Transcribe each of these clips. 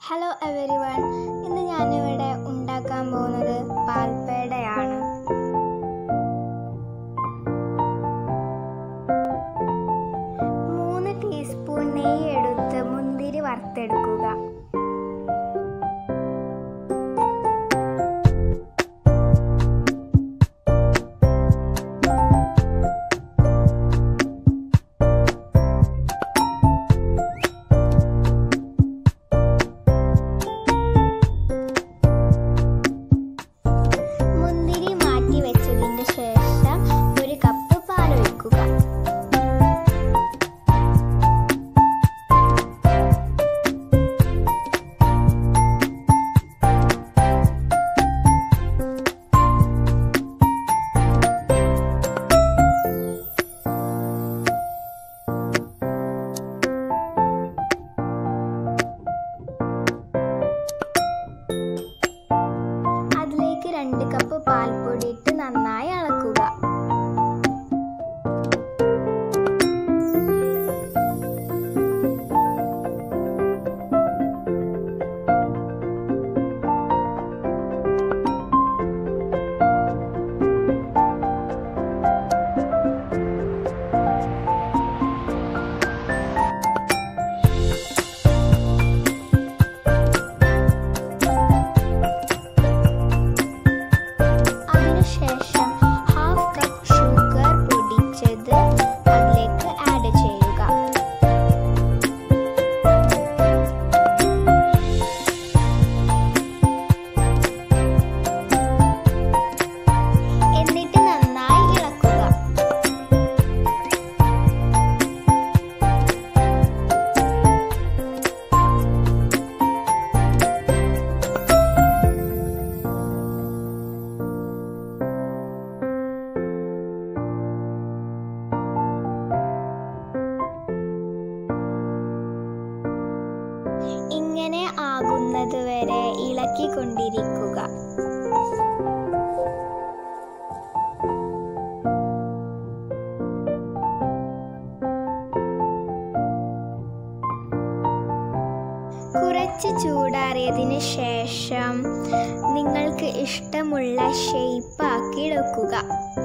hello every one ഇന്ന് ഞാനിവിടെ ഉണ്ടാക്കാൻ പോകുന്നത് പാൽപ്പേടയാണ് മൂന്ന് ടീസ്പൂൺ നെയ്യ് എടുത്ത് മുന്തിരി വറുത്തെടുക്കുക മുന്തിരി മാറ്റി വെച്ചതിന് ശേഷം ഒരു കപ്പ് പാൽ ഒഴിക്കുക അതിലേക്ക് രണ്ട് കപ്പ് പാൽപ്പൊടി ഇട്ട് നന്നായി ഇളക്കുക അതിനുശേഷം ഹാഫ് കപ്പ് ഷുഗർ പൊടിച്ചത് അതിലേക്ക് ആഡ് ചെയ്യുക എന്നിട്ട് നന്നായി ഇളക്കുക ഇങ്ങനെ ആകുന്നത് വരെ ഇളക്കിക്കൊണ്ടിരിക്കുക കുറച്ച് ചൂടാറിയതിന് ശേഷം നിങ്ങൾക്ക് ഇഷ്ടമുള്ള ഷേപ്പ് ആക്കി എടുക്കുക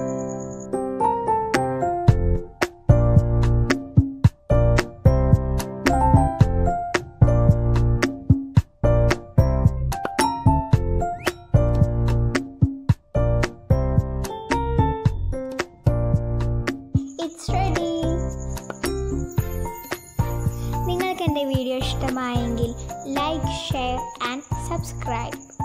ഇറ്റ്സ് റെഡി നിങ്ങൾക്ക് എൻ്റെ വീഡിയോ ഇഷ്ടമായെങ്കിൽ ലൈക്ക് ഷെയർ ആൻഡ് സബ്സ്ക്രൈബ്